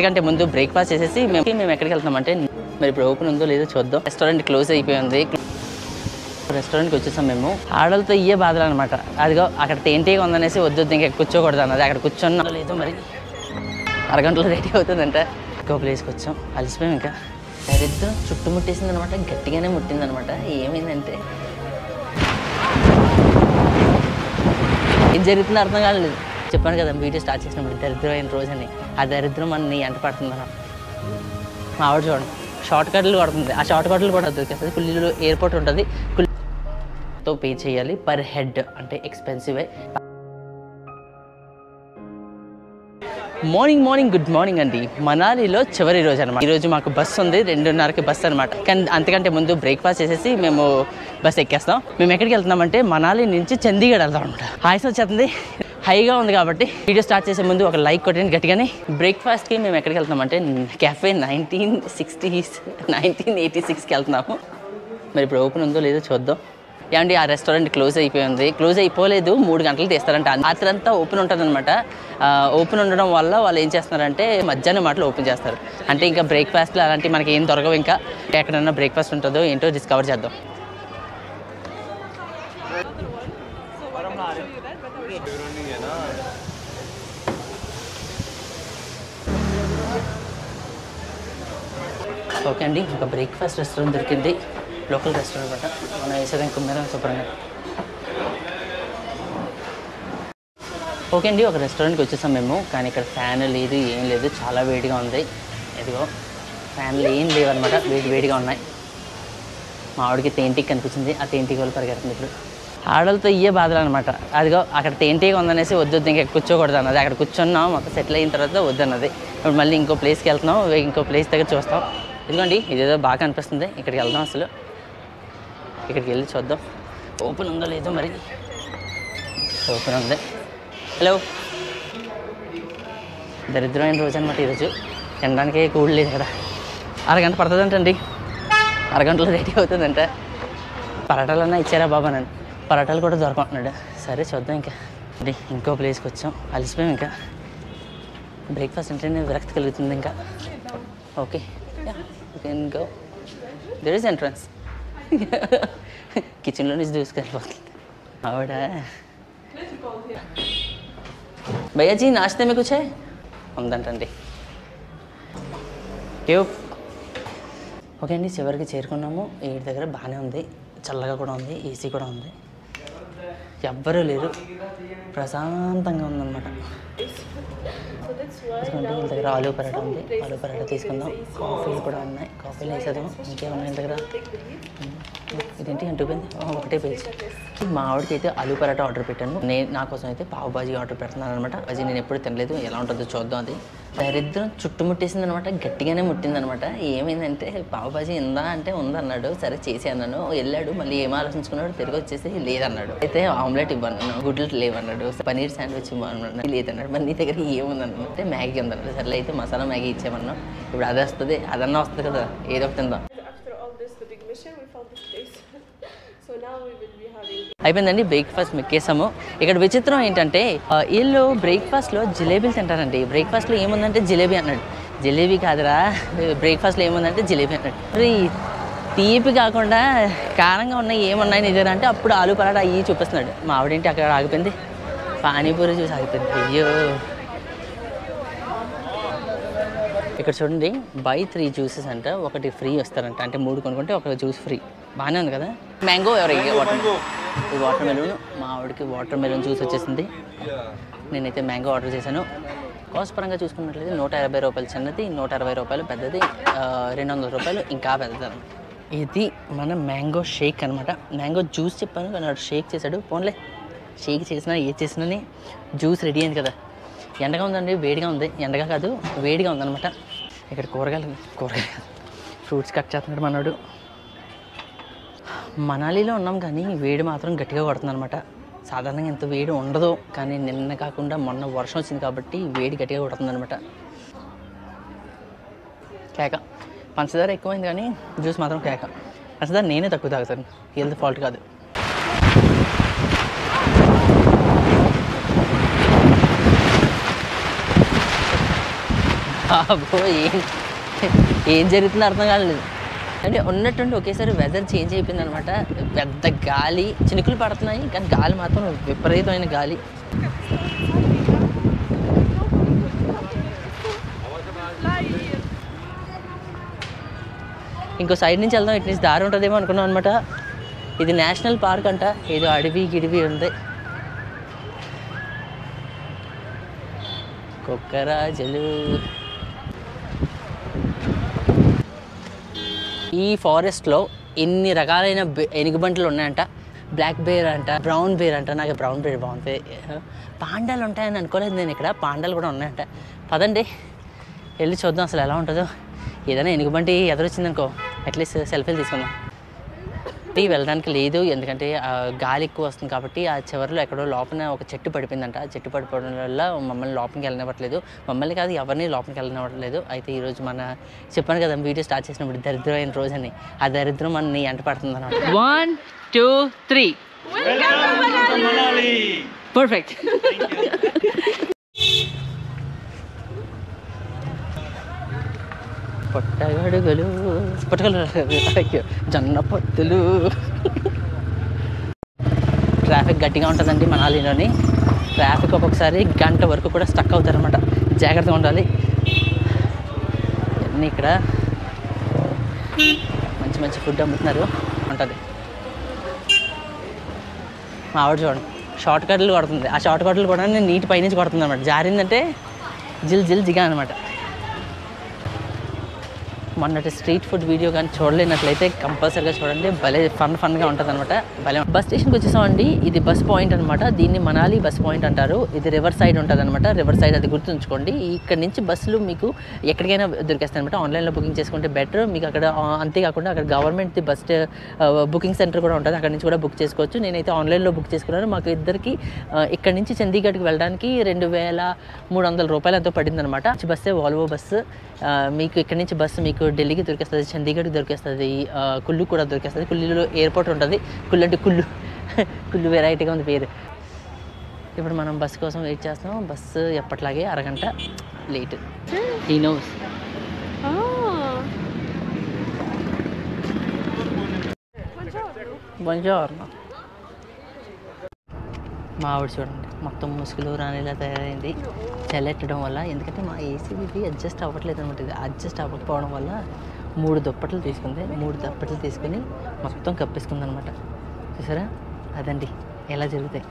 అంతకంటే ముందు బ్రేక్ఫాస్ట్ చేసేసి మేము మేము ఎక్కడికి వెళ్తామంటే మరి ఇప్పుడు ఓపెన్ ఉందో లేదో చూద్దాం రెస్టారెంట్ క్లోజ్ అయిపోయింది రెస్టారెంట్కి వచ్చేసాం మేము ఆడలతో ఇయ్యే బాధలు అనమాట అదిగో అక్కడ తేంటిగా ఉందనేసి వద్దు వద్దు ఇంకా కూర్చోకూడదు అన్నది అక్కడ కూర్చొని లేదో మరి అరగంటలో రెడీ అవుతుందంట ఇంకో ప్లేస్కి వచ్చాం అలసిపోయాం ఇంకా దరిద్రం చుట్టుముట్టేసింది అనమాట గట్టిగానే ముట్టింది అనమాట ఏమైందంటే ఏం జరుగుతుందో అర్థం కాలేదు చెప్పాను కదా వీడియో స్టార్ట్ చేసినప్పుడు దరిద్రమైన రోజు అని ఆ దరిద్రం మన నీ ఎంట పడుతుంది మా ఆవిడ చూడండి షార్ట్ కట్లు కొడుతుంది ఆ షార్ట్ కట్లు కూడా దొరికేస్తుంది కుల్లీలో ఎయిర్పోర్ట్ ఉంటుంది కుల్లీతో పే చేయాలి పర్ హెడ్ అంటే expensive morning morning good morning అండి మనాలిలో చివరి రోజు అనమాట ఈ రోజు మాకు బస్సు ఉంది రెండున్నరకి బస్సు అనమాట కానీ అంతకంటే ముందు బ్రేక్ఫాస్ట్ చేసేసి మేము బస్ ఎక్కేస్తాం మేము ఎక్కడికి వెళ్తున్నామంటే మనాలి నుంచి చండీగఢ్ వెళ్తాం అనమాట ఆయుసం వచ్చేస్తుంది హైగా ఉంది కాబట్టి వీడియో స్టార్ట్ చేసే ముందు ఒక లైక్ కొట్టండి గట్టిగానే బ్రేక్ఫాస్ట్కి మేము ఎక్కడికి వెళ్తున్నామంటే cafe nineteen sixties nineteen eighty సిక్స్కి వెళ్తున్నాము మరి ఇప్పుడు ఓపెన్ ఉందో లేదో చూద్దాం ఏమండి ఆ రెస్టారెంట్ క్లోజ్ అయిపోయింది క్లోజ్ అయిపోలేదు మూడు గంటలు తీస్తారంట రాత్రి అంతా ఓపెన్ ఉంటుంది అనమాట ఓపెన్ ఉండడం వల్ల వాళ్ళు ఏం చేస్తున్నారంటే మధ్యాహ్నం మాటలు ఓపెన్ చేస్తారు అంటే ఇంకా బ్రేక్ఫాస్ట్లు అలాంటివి మనకి ఏం దొరకవు ఇంకా ఎక్కడన్నా బ్రేక్ఫాస్ట్ ఉంటుందో ఏంటో డిస్కవర్ చేద్దాం ఓకే అండి ఒక బ్రేక్ఫాస్ట్ రెస్టారెంట్ దొరికింది లోకల్ రెస్టారెంట్ అనమాట మనం వేసేదాం కుమ్మేరం శుభ్రంగా ఓకే అండి ఒక రెస్టారెంట్కి వచ్చేసాం మేము కానీ ఇక్కడ ఫ్యాన్ లేదు ఏం లేదు చాలా వేడిగా ఉంది ఇదిగో ఫ్యాన్లు ఏం లేవు అనమాట వేడి వేడిగా ఉన్నాయి మా ఆవిడకి తేంటికి కనిపించింది ఆ తేంటికి వాళ్ళు పరిగెడుతుంది ఇప్పుడు ఆడలతో ఇయ్యే బాధలు అనమాట అదిగో అక్కడ తేంటిగా ఉందనేసి వద్దు వద్దు ఇంకా కూర్చోకూడదు అన్నది అక్కడ కూర్చున్నాం మొత్తం సెటిల్ అయిన తర్వాత వద్దు అన్నది ఇప్పుడు మళ్ళీ ఇంకో ప్లేస్కి వెళ్తున్నాం ఇంకో ప్లేస్ దగ్గర చూస్తాం ఇదిగోండి ఇదేదో బాగా అనిపిస్తుంది ఇక్కడికి వెళ్దాం అసలు ఇక్కడికి వెళ్ళి చూద్దాం ఓపెన్ ఉందో లేదో మరి ఓపెన్ ఉంది హలో దరిద్రమైన రోజు అనమాట ఈరోజు తినడానికి కూడు లేదు కదా అరగంట పడుతుందంటండి అరగంటలో రెడీ అవుతుందంట పరాటాలన్నా ఇచ్చారా బాబా నన్ను పరాటాలు కూడా దొరకంటున్నాడు సరే చూద్దాం ఇంకా ఇది ఇంకో ప్లేస్కి వచ్చాం అలసిపోయాం ఇంకా బ్రేక్ఫాస్ట్ అంటేనే విరక్తి కలుగుతుంది ఇంకా okay can go there is entrance కిచెన్లో నుంచి దూసుకెళ్ళిపోతుంది ఆవిడ భయ్యా జీ నాశ్తే మీ కుచ్ హై ఉందంటండి యో ఓకే అండి చివరికి చేరుకున్నాము ఏడు దగ్గర బాగానే ఉంది చల్లగా కూడా ఉంది ఏసీ కూడా ఉంది ఎవ్వరూ లేరు ప్రశాంతంగా ఉందన్నమాట తీసుకోండి వీళ్ళ దగ్గర ఆలు పరాటా ఉంది ఆలు పరాటా తీసుకుందాం కాఫీలు కూడా ఉన్నాయి కాఫీలు వేసేద్దాం ఇంకేమున్నాయి వీళ్ళ దగ్గర ఇదేంటి అంటుపోయింది ఓ, ఒకటే పేజ్ మా ఆవిడకి అయితే ఆలు పరాటా ఆర్డర్ పెట్టాను నేను నా కోసం అయితే పావు బాజీ ఆర్డర్ పెడుతున్నాను అనమాట అది నేను ఎప్పుడు తినలేదు ఎలా ఉంటుందో చూద్దాం అది దరిద్రం చుట్టుముట్టేసింది అనమాట గట్టిగానే ముట్టింది అనమాట ఏమైందంటే పావు బాజీ ఉందా అంటే ఉందన్నాడు సరే చేసి అన్నాను వెళ్ళాడు మళ్ళీ ఏం ఆలోచించుకున్నాడు తిరిగి వచ్చేసి లేదన్నాడు అయితే ఆమ్లెట్ ఇవ్వన్నాను గుడ్లు లేవన్నాడు పనీర్ శాండ్విచ్ ఇవ్వమన్నాడు లేదన్నాడు మరి నీ దగ్గర ఏముందన్నాడు అంటే మ్యాగీ ఉందన్నాడు సర్లే అయితే మసాలా మ్యాగీ ఇచ్చేమన్నాం ఇప్పుడు అది వస్తుంది అదన్నా వస్తుంది కదా ఏదో ఒకటి తిందాం After all this, the big mission, we found this place. so now we will be having అయిపోయిందండి బ్రేక్ఫాస్ట్ మెక్కేసాము ఇక్కడ విచిత్రం ఏంటంటే ఆ, వీళ్ళు బ్రేక్ఫాస్ట్లో జిలేబీలు తింటారండి బ్రేక్ఫాస్ట్లో ఏముందంటే జిలేబీ అన్నాడు జిలేబీ కాదురా బ్రేక్ఫాస్ట్లో ఏముందంటే జిలేబీ అన్నాడు మరి తీపి కాకుండా కారంగా ఉన్నాయి ఏమున్నాయి నీ దగ్గర అంటే అప్పుడు ఆలు పరాటా అయ్యి చూపిస్తున్నాడు మా ఆవిడేంటి అక్కడ ఆగిపోయింది పానీపూరి చూసి ఆగిపోయింది అయ్యో ఇక్కడ చూడండి బై త్రీ జ్యూసెస్ అంట ఒకటి ఫ్రీ వస్తారంట అంటే మూడు కొనుక్కుంటే ఒక జ్యూస్ ఫ్రీ బాగానే ఉంది కదా మ్యాంగో ఎవరికి వాటర్ ఈ వాటర్ మెలూన్ మా ఆవిడకి వాటర్ మెలూన్ జ్యూస్ వచ్చేసింది నేనైతే మ్యాంగో ఆర్డర్ చేశాను కాస్ట్ పరంగా చూసుకున్నట్లయితే నూట యాభై రూపాయలు చిన్నది నూట అరవై రూపాయలు పెద్దది ఆ, రెండు వందల రూపాయలు ఇంకా పెద్దది అనమాట ఇది మన మ్యాంగో షేక్ అనమాట మ్యాంగో జ్యూస్ చెప్పాను కానీ వాడు షేక్ చేశాడు పోన్లే షేక్ చేసినా ఏది చేసినా జ్యూస్ రెడీ అయింది కదా ఎండగా ఉందండి వేడిగా ఉంది ఎండగా కాదు వేడిగా ఉందన్నమాట ఇక్కడ కూరగాయలు కూరగాయలు ఫ్రూట్స్ కట్ చేస్తున్నాడు మనోడు మనాలిలో ఉన్నాం కానీ వేడి మాత్రం గట్టిగా కొడుతుంది అనమాట సాధారణంగా ఇంత వేడి ఉండదు కానీ నిన్న కాకుండా మొన్న వర్షం వచ్చింది కాబట్టి వేడి గట్టిగా కొడుతుంది అనమాట కేక పంచదార ఎక్కువైంది కానీ జ్యూస్ మాత్రం కేక పంచదార నేనే తక్కువ తాగుతాను హెల్త్ ఫాల్ట్ కాదు బాబో ఏం ఏం జరుగుతుందో అర్థం కాలేదు అంటే ఉన్నట్టుండి ఒకేసారి వెదర్ చేంజ్ అయిపోయింది అనమాట పెద్ద గాలి చినుకులు పడుతున్నాయి కానీ గాలి మాత్రం విపరీతమైన గాలి ఇంకో సైడ్ నుంచి వెళ్దాం ఇటు నుంచి దారి ఉంటుందేమో అనుకున్నాం అనమాట ఇది నేషనల్ పార్క్ అంట ఏదో అడవి గిడివి ఉంది కుక్కరాజులు ఈ ఫారెస్ట్లో ఎన్ని రకాలైన బె- ఎలుగుబంట్లు ఉన్నాయంట బ్లాక్ బేర్ అంట బ్రౌన్ బేర్ అంట నాకు బ్రౌన్ బేర్ బాగుంది పాండాలు ఉంటాయని అనుకోలేదు నేను ఇక్కడ పాండాలు కూడా ఉన్నాయంట పదండి వెళ్ళి చూద్దాం అసలు ఎలా ఉంటుందో ఏదైనా ఎనుగుబంటి ఎదురొచ్చిందనుకో అట్లీస్ట్ సెల్ఫీలు తీసుకుందాం టీ వెళ్ళడానికి లేదు ఎందుకంటే ఆ గాలి ఎక్కువ వస్తుంది కాబట్టి ఆ చివరిలో ఎక్కడో లోపల ఒక చెట్టు పడిపోయిందంట ఆ చెట్టు పడిపోవడం వల్ల మమ్మల్ని లోపలికి వెళ్ళనివ్వట్లేదు మమ్మల్ని కాదు ఎవరిని లోపలికి వెళ్ళనివ్వట్లేదు అయితే ఈరోజు మన చెప్పాను కదా వీడియో స్టార్ట్ చేసినప్పుడు దరిద్రమైన రోజు అని ఆ దరిద్రం మనని ఎంట పడుతుంది అనమాట వన్ టూ త్రీ పర్ఫెక్ట్ పొట్టగడుగులు పొట్టగలు జొన్న పొత్తులు ట్రాఫిక్ గట్టిగా ఉంటుందండి మనాలిలోని ట్రాఫిక్ ఒక్కొక్కసారి గంట వరకు కూడా స్టక్ అవుతారనమాట జాగ్రత్తగా ఉండాలి అన్నీ ఇక్కడ మంచి మంచి ఫుడ్ అమ్ముతున్నారు ఉంటుంది మా ఆవిడ చూడండి షార్ట్ కట్లు కొడుతుంది ఆ షార్ట్ కట్లు కూడా నేను నీటి పైనుంచి కొడుతుంది అనమాట జారిందంటే జిల్ జిల్ జిగా అనమాట మొన్నటి స్ట్రీట్ ఫుడ్ వీడియో కానీ చూడలేనట్లయితే కంపల్సరీగా చూడండి భలే ఫన్ ఫన్గా ఉంటుంది అనమాట భలే బస్ స్టేషన్కి వచ్చేసామండి ఇది బస్ పాయింట్ అనమాట దీన్ని మనాలి బస్ పాయింట్ అంటారు ఇది రివర్ సైడ్ ఉంటుంది అనమాట రివర్ సైడ్ అది గుర్తుంచుకోండి ఇక్కడ నుంచి బస్సులు మీకు ఎక్కడికైనా దొరికేస్తాయి అనమాట ఆన్లైన్లో బుకింగ్ చేసుకుంటే బెటర్ మీకు అక్కడ ఆ, అంతేకాకుండా అక్కడ గవర్నమెంట్ బస్ బుకింగ్ సెంటర్ కూడా ఉంటుంది అక్కడ నుంచి కూడా బుక్ చేసుకోవచ్చు నేనైతే ఆన్లైన్లో బుక్ చేసుకున్నాను మాకు ఇద్దరికి ఆ, ఇక్కడ నుంచి చండీగఢ్కి వెళ్ళడానికి రెండు వేల మూడు వందల రూపాయలు ఎంతో పడింది అనమాట బస్సే వాల్వో బస్సు ఆ, మీకు ఇక్కడ నుంచి బస్సు మీకు ఢిల్లీకి దొరికేస్తుంది చండీగఢ్కి దొరికేస్తుంది ఆ, కుల్లు కూడా దొరికేస్తుంది కుల్లులో ఎయిర్పోర్ట్ ఉంటుంది కుల్లు అంటే కుల్లు కుల్లు వెరైటీగా ఉంది పేరు ఇప్పుడు మనం బస్సు కోసం వెయిట్ చేస్తున్నాం బస్సు ఎప్పట్లాగే అరగంట లేట్ ఈ నోస్ Ah. బొంజోర్నో మా ఆవిడ చూడండి మొత్తం ముసుగులు రానిలా తయారైంది చల్లెట్టడం వల్ల ఎందుకంటే మా ఏసీబీకి అడ్జస్ట్ అవ్వట్లేదు అనమాట ఇది అడ్జస్ట్ అవ్వకపోవడం వల్ల మూడు దుప్పట్లు తీసుకుంది మూడు దుప్పట్లు తీసుకుని మొత్తం కప్పేసుకుంది అనమాట చూసారా అదండి ఎలా జరుగుతాయి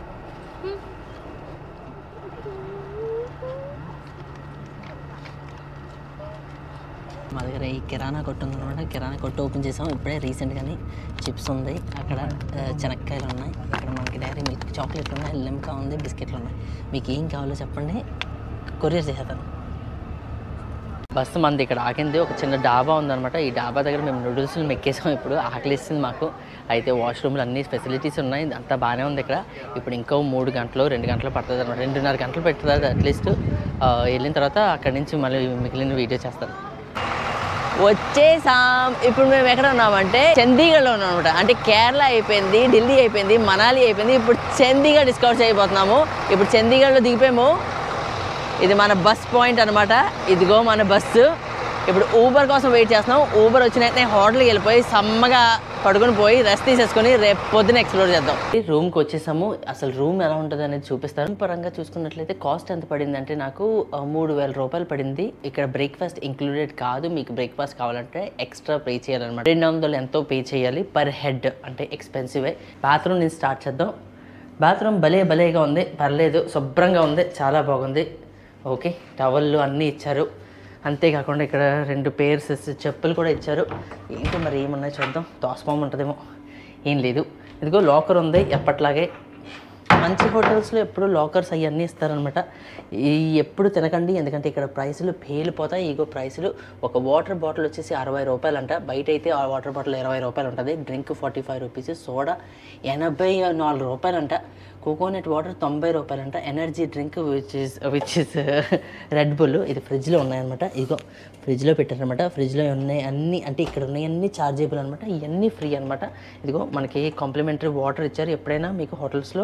మా దగ్గర ఈ కిరాణా కొట్టు ఉందన్నమాట కిరాణా కొట్టు ఓపెన్ చేసాం ఇప్పుడే రీసెంట్గానే చిప్స్ ఉంది అక్కడ ఆ, శనక్కాయలు ఉన్నాయి ఇక్కడ మనకి డైరీ మిల్క్ చాక్లెట్లు ఉన్నాయి లిమ్కా ఉంది బిస్కెట్లు ఉన్నాయి మీకు ఏం కావాలో చెప్పండి కొరియర్ చేసేస్తాను బస్సు మంది ఇక్కడ ఆగింది ఒక చిన్న డాబా ఉందన్నమాట ఈ డాబా దగ్గర మేము నూడిల్స్లు మెక్కేసాం ఇప్పుడు ఆకలిస్తుంది మాకు అయితే వాష్రూమ్లు అన్ని ఫెసిలిటీస్ ఉన్నాయి అంతా బాగానే ఉంది ఇక్కడ ఇప్పుడు ఇంకో మూడు గంటలు రెండు గంటలు పడుతుంది అనమాట రెండున్నర గంటలు పెడుతుంది అట్లీస్ట్ వెళ్ళిన తర్వాత అక్కడి నుంచి మళ్ళీ మిగిలిన వీడియో చేస్తాను వచ్చేసాం ఇప్పుడు మేము ఎక్కడ ఉన్నామంటే చండీగఢ్లో ఉన్నాం అనమాట అంటే కేరళ అయిపోయింది ఢిల్లీ అయిపోయింది మనాలి అయిపోయింది ఇప్పుడు చండీగఢ్ డిస్కవర్ చేయబోతున్నాము ఇప్పుడు చండీగఢ్లో దిగిపోయాము ఇది మన బస్ పాయింట్ అనమాట ఇదిగో మన బస్సు ఇప్పుడు ఊబర్ కోసం వెయిట్ చేస్తున్నాం ఊబర్ వచ్చిన వెంటనే హోటల్కి వెళ్ళిపోయి సమ్మగా పడుకుని పోయి రెస్ట్ తీసేసుకొని రేపు పొద్దున ఎక్స్ప్లోర్ చేద్దాం ఈ రూమ్కి వచ్చేసాము అసలు రూమ్ ఎలా ఉంటుంది అనేది చూపిస్తాను పరంగా చూసుకున్నట్లయితే కాస్ట్ ఎంత పడింది అంటే నాకు ఆ, మూడు వేల రూపాయలు పడింది ఇక్కడ బ్రేక్ఫాస్ట్ ఇంక్లూడెడ్ కాదు మీకు బ్రేక్ఫాస్ట్ కావాలంటే ఎక్స్ట్రా పే చేయాలన్నమాట రెండు వందలు ఎంతో పే చేయాలి పర్ హెడ్ అంటే ఎక్స్పెన్సివే బాత్రూమ్ నుంచి స్టార్ట్ చేద్దాం బాత్రూమ్ భలే భలేగా ఉంది పర్లేదు శుభ్రంగా ఉంది చాలా బాగుంది ఓకే టవల్లు అన్నీ ఇచ్చారు అంతేకాకుండా ఇక్కడ రెండు పేర్స్ చెప్పులు కూడా ఇచ్చారు ఏంటో మరి ఏమున్నాయి చూద్దాం తోసపాము ఉంటుందేమో ఏం లేదు ఇదిగో లాకర్ ఉంది ఎప్పట్లాగే మంచి హోటల్స్లో ఎప్పుడు లాకర్స్ అవన్నీ ఇస్తారనమాట ఈ ఎప్పుడు తినకండి ఎందుకంటే ఇక్కడ ప్రైసులు పేలిపోతాయి ఇగో ప్రైసులు ఒక వాటర్ బాటిల్ వచ్చేసి అరవై రూపాయలు అంట బయట అయితే ఆ వాటర్ బాటిల్ ఇరవై రూపాయలు ఉంటుంది drink forty five rupees soda ఎనభై నాలుగు రూపాయలు అంట కోకోనట్ వాటర్ తొంభై రూపాయలు అంట energy drink which is which is Red Bull ఇది ఫ్రిడ్జ్లో ఉన్నాయన్నమాట ఇదిగో ఫ్రిడ్జ్లో పెట్టారనమాట ఫ్రిడ్జ్లో ఉన్నాయి అన్ని అంటే ఇక్కడ ఉన్నాయి అన్ని చార్జేబుల్ అనమాట ఇవన్నీ ఫ్రీ అనమాట ఇదిగో మనకి కాంప్లిమెంటరీ వాటర్ ఇచ్చారు ఎప్పుడైనా మీకు హోటల్స్లో తెలిసిన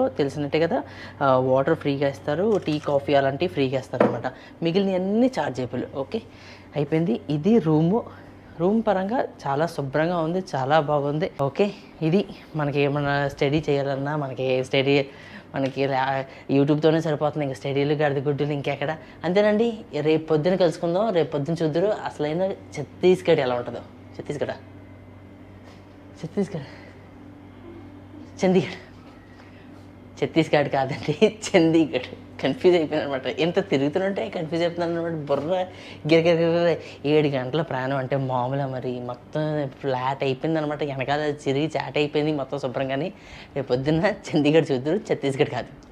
చెప్పినట్టే కదా వాటర్ ఫ్రీగా ఇస్తారు టీ కాఫీ అలాంటివి ఫ్రీగా ఇస్తారు అనమాట మిగిలిన అన్ని ఛార్జేబుల్ ఓకే అయిపోయింది ఇది రూము రూమ్ పరంగా చాలా శుభ్రంగా ఉంది చాలా బాగుంది ఓకే ఇది మనకి ఏమన్నా స్టడీ చేయాలన్నా మనకి స్టడీ మనకి లా- యూట్యూబ్తోనే సరిపోతుంది ఇంకా స్టడీలు గడిది గుడ్డులు ఇంకెక్కడ అంతేనండి రేపు పొద్దున కలుసుకుందాం రేపు పొద్దున చూద్దరు అసలైన ఛత్తీస్గఢ్ ఎలా ఉంటుందో ఛత్తీస్గఢ ఛత్తీస్గఢ్ చండీగఢ్ ఛత్తీస్గఢ్ కాదండి చండీగఢ్ కన్ఫ్యూజ్ అయిపోయాను అనమాట ఎంత తిరుగుతుంటే కన్ఫ్యూజ్ అయిపోతున్నాను అనమాట బుర్ర గిరగిర ఏడు గంటల ప్రయాణం అంటే మామూలుగా మరి మొత్తం ఫ్లాట్ అయిపోయింది అనమాట వెనకాల చిరిగి చాట్ అయిపోయింది మొత్తం శుభ్రంగాని రేపు పొద్దున్న చండీగఢ్ చూద్దరు ఛత్తీస్గఢ్ కాదు